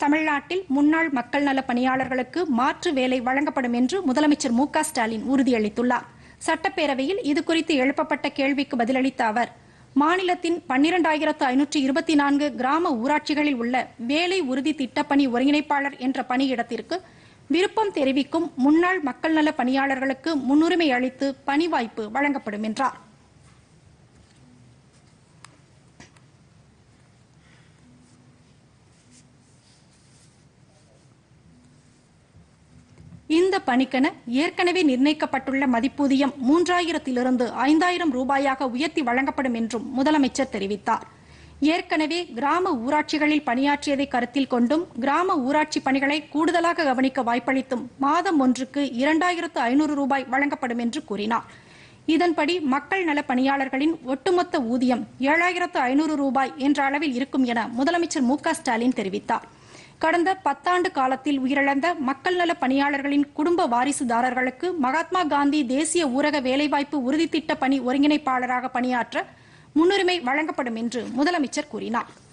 தமிழ்நாட்டில் முன்னாள் மக்கள் நல பணியாளர்களுக்கு மாற்று வேலை வழங்கப்படும் என்று முதலமைச்சர் மு க ஸ்டாலின் உறுதியளித்துள்ளார் சட்டப்பேரவையில் இதுகுறித்து எழுப்பப்பட்ட கேள்விக்கு பதிலளித்த அவர் மாநிலத்தின் பன்னிரண்டாயிரத்து ஐநூற்று இருபத்தி நான்கு கிராம ஊராட்சிகளில் உள்ள வேலை உறுதி திட்டப்பணி ஒருங்கிணைப்பாளர் என்ற பணியிடத்திற்கு விருப்பம் தெரிவிக்கும் முன்னாள் மக்கள் நல பணியாளர்களுக்கு முன்னுரிமை அளித்து பணி வாய்ப்பு வழங்கப்படும் என்றார் இந்த பணிக்கென ஏற்கனவே நிர்ணயிக்கப்பட்டுள்ள மதிப்பூதியம் மூன்றாயிரத்திலிருந்து ஐந்தாயிரம் ரூபாயாக உயர்த்தி வழங்கப்படும் என்றும் முதலமைச்சர் தெரிவித்தார் ஏற்கனவே கிராம ஊராட்சிகளில் பணியாற்றியதை கருத்தில் கொண்டும் கிராம ஊராட்சி பணிகளை கூடுதலாக கவனிக்க வாய்ப்பளித்தும் மாதம் ஒன்றுக்கு இரண்டாயிரத்து ஐநூறு ரூபாய் வழங்கப்படும் என்று கூறினார் இதன்படி மக்கள் நல பணியாளர்களின் ஒட்டுமொத்த ஊதியம் ஏழாயிரத்து ஐநூறு ரூபாய் என்ற அளவில் இருக்கும் என முதலமைச்சர் மு க ஸ்டாலின் தெரிவித்தார் கடந்த பத்தாண்டு காலத்தில் உயிரிழந்த மக்கள் நல பணியாளர்களின் குடும்ப வாரிசுதாரர்களுக்கு மகாத்மா காந்தி தேசிய ஊரக வேலைவாய்ப்பு உறுதித்திட்ட பணி ஒருங்கிணைப்பாளராக பணியாற்ற முன்னுரிமை வழங்கப்படும் என்று முதலமைச்சர் கூறினார்